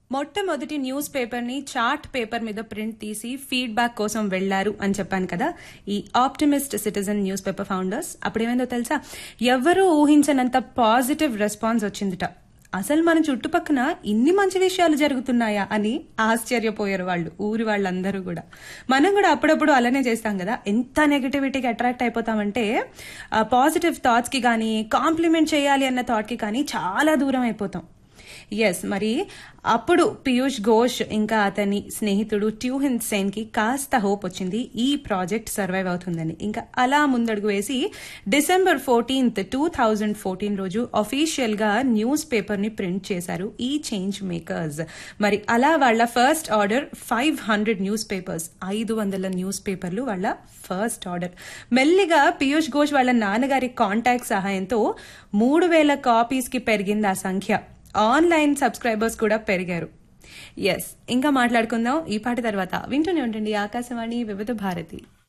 మొట్టమొదటి newspaper ని chart paper మీద ప్రింట్ తీసి ఫీడ్బ్యాక్ కోసం వెళ్లారు అని చెప్పాను కదా ఈ optimist citizen newspaper founders అప్పుడేమైందో తెలుసా ఎవరూ ఊహించనంత పాజిటివ్ రెస్పాన్స్ వచ్చిందిట అసలు మన చుట్టుపక్కన ఇన్ని మంచి విషయాలు జరుగుతున్నాయా అని ఆశ్చర్యపోయారు వాళ్ళు ఊరి వాళ్ళందరూ కూడా మనం కూడా అప్పుడప్పుడు అలానే చేస్తాం కదా ఎంత నెగటివిటీకి అట్రాక్ట్ అయిపోతామంటే పాజిటివ్ థాట్స్ కి కానీ కాంప్లిమెంట్ చేయాలి అన్న థాట్ కి కానీ చాలా దూరం అయిపోతాం ఎస్ మరి అప్పుడు పీయూష్ ఘోష్ ఇంకా అతని స్నేహితుడు ట్యూహిన్ సేన్ కి కాస్త హోప్ వచ్చింది ఈ ప్రాజెక్ట్ సర్వైవ్ అవుతుందని ఇంకా అలా ముందడుగు వేసి December fourteenth two thousand fourteen రోజు అఫీషియల్ గా న్యూస్ పేపర్ ని ప్రింట్ చేశారు ఈ చేంజ్ మేకర్స్ మరి అలా వాళ్ళ first order five hundred newspapers ఐదు వందల న్యూస్ పేపర్లు వాళ్ళ ఫస్ట్ ఆర్డర్ మెల్లిగా పీయూష్ ఘోష్ వాళ్ళ నాన్నగారి కాంటాక్ట్ సహాయంతో మూడు వేల కాపీస్ కి పెరిగింది ఆ సంఖ్య ఆన్లైన్ సబ్స్క్రైబర్స్ కూడా పెరిగారు ఎస్ ఇంకా మాట్లాడుకుందాం ఈ పాట తర్వాత వింటూనే ఉండండి ఆకాశవాణి వివిధ భారతి